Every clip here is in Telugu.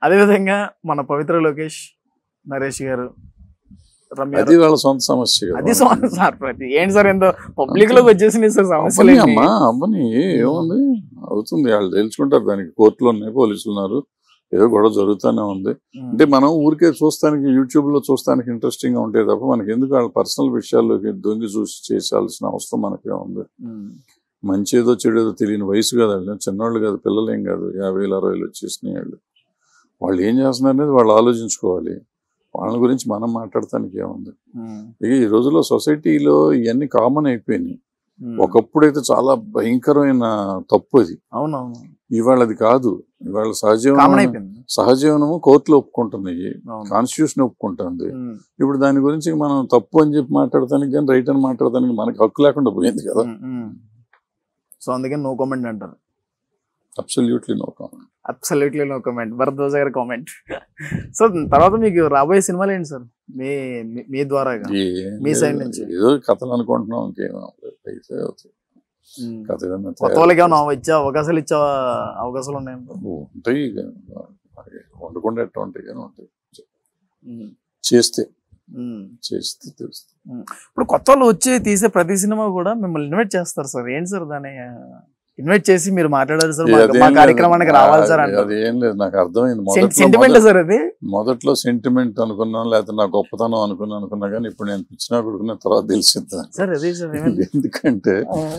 అదేవిధంగా మన పవిత్ర లోకేష్ నరేష్ గారు రమ్య అది వాళ్ళ సొంత సమస్య కదా. అది సో- సార్ ప్రతి ఏంటి సార్ ఎంతో పబ్లిక్ లోకి వచ్చేసినాయి సార్ సమస్యలు అవ్వని ఏంటి? అమ్మా అవ్వని ఏముంది అవుతుంది వాళ్ళు తెలుసుకుంటారు దానికి కోర్టులో ఉన్నాయి పోలీసులు ఉన్నారు ఏదో గొడవ జరుగుతూనే ఉంది ఉమ్, అంటే మనం ఊరికే చూస్తానికి యూట్యూబ్ లో చూస్తానికి ఇంట్రెస్టింగ్ గా ఉంటాయి తప్ప మనకి ఎందుకు వాళ్ళ పర్సనల్ విషయాల్లోకి దొంగి చూసి చేసాల్సిన అవసరం మనకే ఉంది ఉమ్, మంచి ఏదో చెడు ఏదో తెలియని వయసు కదా వాళ్ళు చిన్నవాళ్ళు కాదు పిల్లలేం కాదు యాభై వేలు అరవై వేలు వచ్చేసినాయి వాళ్ళు వాళ్ళు ఏం చేస్తున్నారు అనేది వాళ్ళు ఆలోచించుకోవాలి వాళ్ళ గురించి మనం మాట్లాడటానికి ఏముంది ఉమ్, ఇక ఈ రోజుల్లో సొసైటీలో ఇవన్నీ కామన్ అయిపోయినాయి ఉమ్. ఒకప్పుడైతే చాలా భయంకరమైన తప్పు అది అవునవును ఇవాళ అది కాదు ఇవాళ కామన్ సహజీవనం అయిపోయింది సహజీవనము కోర్టులో ఒప్పుకుంటున్నాయి అవును కాన్స్టిట్యూషన్ ఒప్పుకుంటుంది ఉమ్, ఇప్పుడు దాని గురించి మనం తప్పు అని చెప్పి మాట్లాడటానికి కానీ రైట్ అని మాట్లాడటానికి మనకి హక్కు లేకుండా పోయింది కదా ఉమ్, ఉమ్. సో అందుకే నో కామెంట్ అంటారు absolutely no comment absolutely no comment Bharadwaja గారి కామెంట్ సో తర్వాత మీకు రాబోయే సినిమాలు ఏంటి సార్ మీ మీ- మీ ద్వారా మీ side నుంచి. ఏదో కథలు అనుకుంటున్నాం ఇంకేం అయితే అవుతుంది. కథ ఏదైనా కొత్త వాళ్ళకి ఏమైనా ఇచ్చే అవకాశాలు ఇచ్చే అవకాశాలు ఉన్నాయంట తయారు- ఉంటాయి ఇక. వండకుండా ఎట్లా ఉంటాయి కానీ ఉంటాయి చేస్తే చేస్తే తెలుస్తుంది ఇప్పుడు కొత్త వాళ్ళు వచ్చి తీసే ప్రతి సినిమా కూడా మిమ్మల్ని ఇన్వైట్ చేస్తారు సార్ ఏంటి సార్ దాన్ని ఇన్వైట్ చేసి మీరు మాట్లాడారు సార్ మా- అదేం మా లేదు. కార్యక్రమానికి రావాలి సార్ అది- అంటారు అది ఏం లేదు నాకు అర్థమైంది మొదట్లో సెంటిమెంట్ మొదట- సార్ అది మొదట్లో సెంటిమెంట్ అనుకున్నాను లేకపోతే నా గొప్పతనం అనుకున్నా అనుకున్నా కానీ ఇప్పుడు నేను పిచ్చినా కొడుకున్న తర్వాత తెలిసింది నాకు. సార్ అదే సార్ ఏమైంది? ఎందుకంటే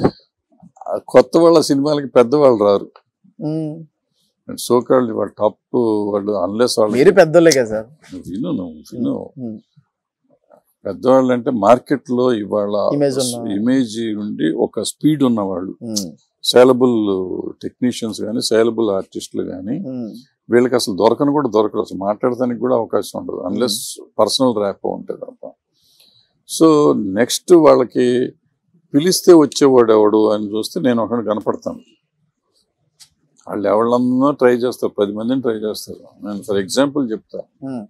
ఆ కొత్త వాళ్ళ సినిమాలకి పెద్దవాళ్ళు రారు ఉమ్. సోకాళ్ళు వాళ్ళ టాప్ వాళ్ళు అన్లెస్ వాళ్ళు మీరు పెద్దోళ్ళే కదా సార్ విను నువ్వు విను ఉమ్. పెద్దవాళ్ళు అంటే మార్కెట్ లో ఇవాళ Image ఉన్న- ఇమేజ్ ఉండి ఒక స్పీడ్ ఉన్న వాళ్ళు ఉమ్. సేలబుల్ టెక్నీషియన్స్ కానీ సేలబుల్ ఆర్టిస్టులు కానీ ఉమ్. వీళ్ళకి అసలు దొరకను కూడా దొరకదు అసలు మాట్లాడటానికి కూడా అవకాశం ఉండదు అన్లెస్ పర్సనల్ ర్యాప్ ఉంటుంది తప్ప సో నెక్స్ట్ వాళ్ళకి పిలిస్తే వచ్చేవాడు ఎవడు అని చూస్తే నేను ఒకటి కనపడతాను వాళ్ళు ఎవళ్ళందరూ ట్రై చేస్తారు పది మందిని ట్రై చేస్తారు నేను ఫర్ ఎగ్జాంపుల్ చెప్తా ఉమ్.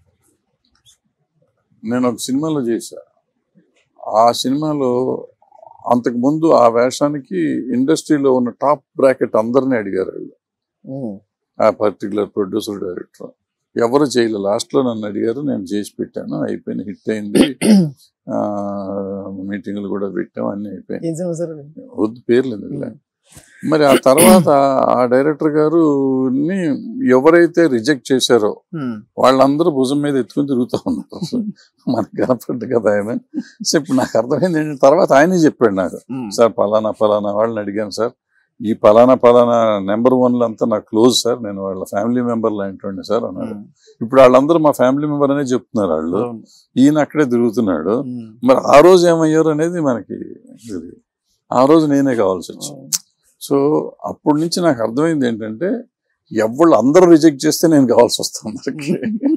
నేను ఒక సినిమాలో చేశా ఆ సినిమాలో అంతకు ముందు ఆ వేషానికి ఇండస్ట్రీలో ఉన్న టాప్ బ్రాకెట్ అందరినీ అడిగారు వాళ్ళు ఉమ్. ఆ పర్టికులర్ ప్రొడ్యూసర్ డైరెక్టర్ ఎవరు చేయలేదు లాస్ట్ లో నన్ను అడిగారు నేను చేసి పెట్టాను అయిపోయింది హిట్ అయింది ఆ మీటింగ్లు కూడా పెట్టాం అన్ని అయిపోయింది ఏం సినిమా సార్ అది? వద్దు పేర్లు ఎందుకులే మరి ఆ తర్వాత ఆ డైరెక్టర్ గారు ఎవరైతే రిజెక్ట్ చేశారో ఉమ్. వాళ్ళందరూ భుజం మీద ఎత్తుకుని తిరుగుతూ ఉన్నారు మనకు కనపడ్డు కదా ఆయన సో ఇప్పుడు నాకు అర్థమైంది ఏంటంటే తర్వాత ఆయనే చెప్పాడు నాకు ఉమ్. సార్ పలానా పలానా వాళ్ళని అడిగాను సార్ ఈ పలానా పలానా నెంబర్ వన్లు అంతా నాకు క్లోజ్ సార్ నేను వాళ్ళ ఫ్యామిలీ మెంబర్ లాంటి సార్ అన్నారు ఉమ్. ఇప్పుడు వాళ్ళందరూ మా ఫ్యామిలీ మెంబర్ అనే చెప్తున్నారు వాళ్ళు అవును. ఈయన అక్కడే తిరుగుతున్నాడు ఉమ్. మరి ఆ రోజు ఏమయ్యారు అనేది మనకి తెలియదు. ఆ రోజు నేనే కావాల్సి వచ్చింది సో అప్పటి నుంచి నాకు అర్థమైంది ఏంటంటే ఎవళ్ళు అందరూ రిజెక్ట్ చేస్తే నేను కావాల్సి వస్తుంది అందరికి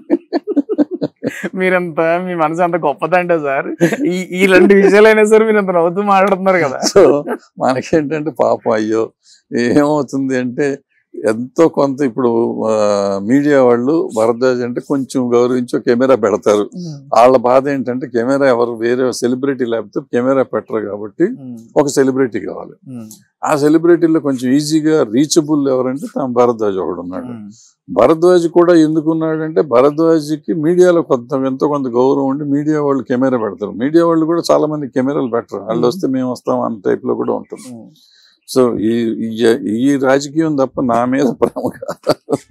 మీరంతా మీ మనసు అంత గొప్పదంటే సార్ ఈ ఈ రెండు విషయాలైనా సరే మీరు అంత నవ్వుతూ మాట్లాడుతున్నారు కదా సో మనకేంటంటే పాపం అయ్యో ఏమవుతుంది అంటే ఎంతో కొంత ఇప్పుడు మీడియా వాళ్ళు భరద్వాజ్ అంటే కొంచెం గౌరవించి ఒక కెమెరా పెడతారు వాళ్ళ బాధ ఏంటంటే కెమెరా ఎవరు వేరే సెలబ్రిటీ లేకపోతే కెమెరా పెట్టరు కాబట్టి ఉమ్. ఒక సెలబ్రిటీ కావాలి ఉమ్. ఆ సెలబ్రిటీలో కొంచెం ఈజీగా రీచబుల్ ఎవరంటే తమ భరద్వాజ్ ఒకడు ఉన్నాడు ఉమ్. భరద్వాజ్ కూడా ఎందుకున్నాడంటే భరద్వాజ్కి మీడియాలో కొంత ఎంతో కొంత గౌరవం ఉండి మీడియా వాళ్ళు కెమెరా పెడతారు మీడియా వాళ్ళు కూడా చాలా మంది కెమెరాలు పెట్టరు వాళ్ళు వస్తే మేము వస్తాం అన్న టైప్ లో కూడా ఉంటుంది ఉమ్. సో ఈ ఈ- ఈ రాజకీయం తప్ప నా మీద ప్రేమ కాదు.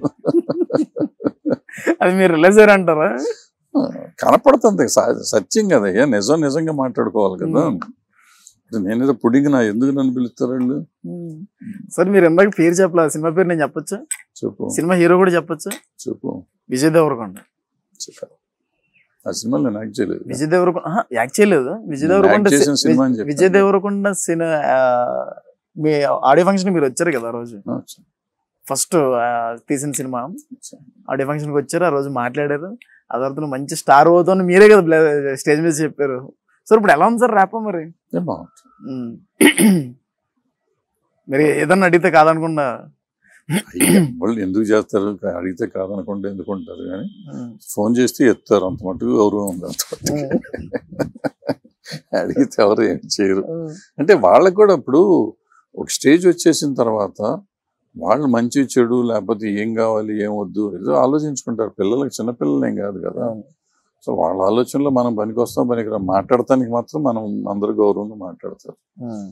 అది మీరు రిలీజ్ అంటారా కనపడుతుంది స- సత్యం కదా ఏ నిజం నిజంగా మాట్లాడుకోవాలి కదా ఉమ్. ఇప్పుడు నేనేదో పుడిగి నా ఎందుకు నన్ను పిలుస్తారు వాళ్ళు ఉమ్. సార్ మీరు ఇందాక పేరు చెప్పలే సినిమా పేరు నేను చెప్పొచ్చా చెప్పు సినిమా హీరో కూడా చెప్పొచ్చా చెప్పు విజయ్ దేవరకొండ చెప్పు. ఆ సినిమాలో నేను యాక్ట్ చేయలేదు విజయ్ దేవరకొండ ఆహా, యాక్ట్ చేయలేదు విజయ్ నేను దేవరకొండ యాక్ట్ చేసిన సి- సినిమా అని చెప్పాను. విజయ్ దేవరకొండ సినిమా మీ ఆడియో ఫంక్షన్ మీరు వచ్చారు కదా ఆ రోజు ఆ, ఫస్ట్ తీసిన సినిమా ఆడియో ఫంక్షన్ కి వచ్చారు ఆ రోజు మాట్లాడారు ఆ తర్వాత నువ్వు మంచి స్టార్ అవుతావు మీరే కదా స్టేజ్ మీద చెప్పారు సార్ ఇప్పుడు ఎలా ఉంది సార్ ర్యాప్ మరి ఏ బాగుంటుంది ఉమ్. మీరు ఏదన్నా అడిగితే కాదనుకుండా అయ్య, వాళ్ళు ఎందుకు చేస్తారు అడిగితే కాదనకుండా ఎందుకు ఉంటారు కానీ ఫోన్ చేస్తే ఎత్తారు అంత మటుకు గౌరవం ఉంది అంత మటుకు. అడిగితే ఎవరు ఏం చేయరు అంటే వాళ్ళకు కూడా ఇప్పుడు ఒక స్టేజ్ వచ్చేసిన తర్వాత వాళ్ళు మంచి చెడు లేకపోతే ఏం కావాలి ఏం వద్దు ఏదో ఆలోచించుకుంటారు పిల్లలకి చిన్నపిల్లలు ఏం కాదు కదా అవును. సో వాళ్ళ ఆలోచనలో మనం పనికి వస్తాం పనికి మాట్లాడటానికి మాత్రం మనం అందరు గౌరవంగా మాట్లాడతారు ఉమ్,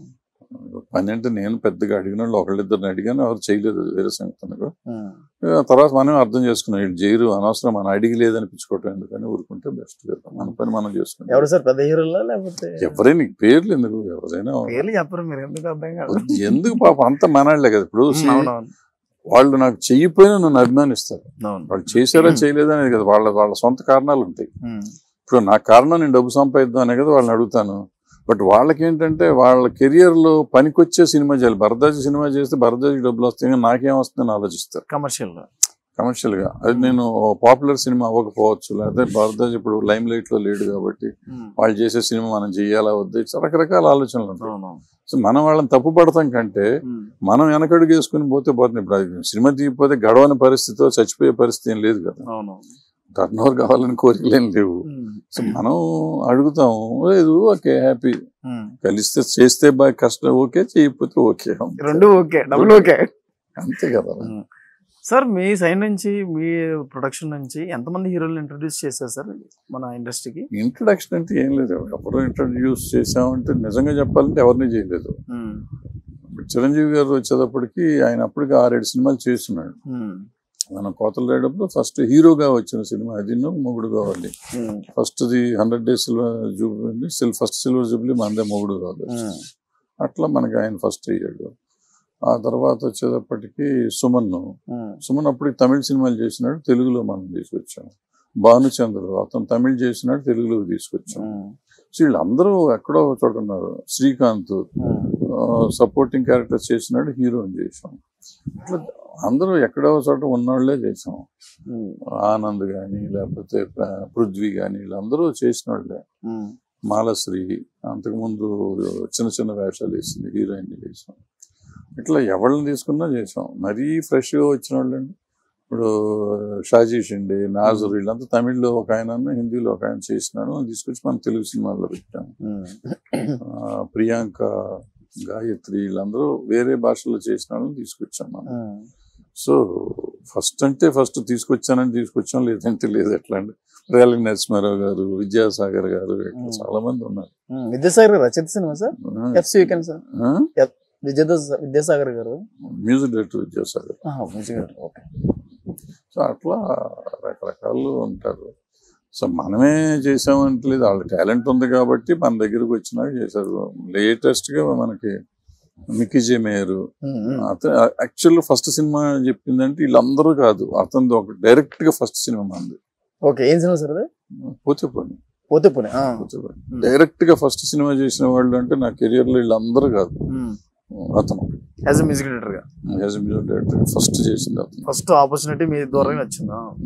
పని అంటే నేను పెద్దగా అడిగిన వాళ్ళు ఒకళ్ళిద్దరిని అడిగాను ఎవరు చేయలేదు వేరే సంగతి అనుకో ఉమ్. ఇక తర్వాత మనం అర్థం చేసుకున్నాం వీళ్ళు చేయరు అనవసరం మనం అడిగి లేదనిపించుకోవటం ఎందుకని ఊరుకుంటే బెస్ట్ కదా మన పని మనం చేసుకుంటాం ఎవరు సార్ పెద్ద హీరోలా లేకపోతే ఎవరైనా పేర్లు ఎందుకు ఎవరైనా పేర్లు చెప్పరు మీరు ఎందుకు అర్థం కాదు ఎందుకు పాప అంత మనాళ్లే కదా ఇప్పుడు ఉమ్, అవునవును వాళ్ళు నాకు చెయ్యిపోయినా నన్ను అభిమానిస్తారు అవును వాళ్ళు చేశారా చేయలేదా అనేది కదా వాళ్ళ వాళ్ళ సొంత కారణాలు ఉంటాయి ఉమ్, ఇప్పుడు నా కారణం నేను డబ్బు సంపాదిద్దాం అనే కదా వాళ్ళని అడుగుతాను బట్ వాళ్ళకి ఏంటంటే వాళ్ళ కెరియర్ లో పనికొచ్చే సినిమా చేయాలి భరద్వాజ్ సినిమా చేస్తే భరద్వాజ్ డబ్బులు వస్తాయి కానీ నాకేం వస్తుందని ఆలోచిస్తారు కమర్షియల్ కమర్షియల్ గా అది నేను పాపులర్ సినిమా అవ్వకపోవచ్చు లేకపోతే భరద్వాజ్ ఇప్పుడు లైమ్ లైట్ లో లేడు కాబట్టి ఉమ్, వాళ్ళు చేసే సినిమా మనం చేయాలా వద్దు రకరకాల ఆలోచనలు ఉంటాయి అవును సో మనం వాళ్ళని తప్పు పడతాం కంటే ఉమ్, మనం వెనకడుగు వేసుకుని పోతే పోతుంది ఇప్పుడు అది సినిమా తీయకపోతే గడవని పరిస్థితితో చచ్చిపోయే పరిస్థితి ఏం లేదు కదా అవును టర్న్ ఓవర్ కావాలని కోరికలు ఏం లేవు ఉమ్, సో మనం అడుగుతాం లేదు ఓకే హ్యాపీ ఉమ్. కలిస్తే చేస్తే బాగా కష్టం ఓకే చేయకపోతే ఓకే రెండు ఓకే డబుల్ ఓకే అంతే కదా సార్ మీ సైడ్ నుంచి మీ ప్రొడక్షన్ నుంచి ఎంతమంది హీరోలు ఇంట్రొడ్యూస్ చేశారు సార్ మన ఇండస్ట్రీకి ఇంట్రడక్షన్ అంటే ఏం లేదు ఎవరు ఇంట్రడ్యూస్ చేసామంటే నిజంగా చెప్పాలంటే ఎవరిని చేయలేదు ఇప్పుడు చిరంజీవి గారు వచ్చేటప్పటికి ఆయన అప్పటికి ఆరేడు సినిమాలు చేస్తున్నాడు మనం కోతలు రాయడప్పుడు ఫస్ట్ హీరోగా వచ్చిన సినిమా అది మొగుడు కావాలి first the hundred days silver jubilee సిల్ ఫస్ట్ సిల్వర్ జూబ్లీ మనదే మొగుడు కావాలి అట్లా మనకి ఆయన ఫస్ట్ అయ్యాడు ఆ తర్వాత వచ్చేటప్పటికి సుమన్ సుమన్ అప్పటికి తమిళ సినిమాలు చేసినాడు తెలుగులో మనం తీసుకొచ్చాం భానుచంద్ర అతను తమిళ్ చేసినాడు తెలుగులోకి తీసుకొచ్చాం సో వీళ్ళందరూ ఎక్కడో ఒక చోట ఉన్నారు శ్రీకాంత్ సపోర్టింగ్ క్యారెక్టర్స్ చేసినాడు హీరోని చేసాం అట్లా అందరూ ఎక్కడో ఒక చోట ఉన్నవాళ్లే చేసాం ఆనంద్ కానీ లేకపోతే ప- పృథ్వీ కానీ వీళ్ళందరూ చేసిన వాళ్ళే మాలశ్రీ అంతకుముందు చిన్న చిన్న వేషాలు వేసింది హీరోయిన్ చేసాం ఇట్లా ఎవరిని తీసుకున్నా చేసాం మరీ ఫ్రెష్గా వచ్చిన వాళ్ళండి ఇప్పుడు షాజీ షిండే నాజర్ వీళ్ళంతా తమిళ్లో ఒక ఆయన హిందీలో ఒక ఆయన చేసినాడు అని తీసుకొచ్చి మనం తెలుగు సినిమాల్లో పెట్టాం ఆ, ప్రియాంక గాయత్రి వీళ్ళందరూ వేరే భాషలో చేసిన వాళ్ళని తీసుకొచ్చాం మనం సో ఫస్ట్ అంటే ఫస్ట్ తీసుకొచ్చానని తీసుకొచ్చాం లేదంటే లేదు ఎట్లా అంటే రేలంగి నరసింహారావు గారు విద్యాసాగర్ గారు ఇట్లా Hmm. చాలా మంది ఉన్నారు విద్యాసాగర్ గారు రచయిత సినిమా సార్ ఎఫ్సి వీకెండ్ సార్ ఆ? విద్యాద విద్యాసాగర్ గారు మ్యూజిక్ డైరెక్టర్ విద్యాసాగర్ ఆహా, మంచిగా గారు. ఓకే సో అట్లా రకరకాలు ఉంటారు సో మనమే చేసామంటే లేదు వాళ్ళ టాలెంట్ ఉంది కాబట్టి మన దగ్గరకు వచ్చినాక చేశారు లేటెస్ట్ గా మనకి మిక్కీ జే మేయర్ ఉమ్, ఉమ్. అతను యాక్చువల్ ఫస్ట్ సినిమా చెప్పిందంటే వీళ్ళందరూ కాదు అతను ఒక డైరెక్ట్ గా ఫస్ట్ సినిమా మంది ఓకే ఏం సినిమా సార్ అది పోతే పోనీ పోతే పోనీ ఆ. పోతే పోనీ డైరెక్ట్ గా ఫస్ట్ సినిమా చేసిన వాళ్ళు అంటే నా కెరియర్ లో వీళ్ళందరూ కాదు ఉమ్. అతను యాజ్ ఎ మ్యూజిక్ డైరెక్టర్ గా యాజ్ మ్యూజిక్ డైరెక్టర్ ఫస్ట్ చేసింది అతను ఫస్ట్ ఆపర్చునిటీ మీ ద్వారా వచ్చిందా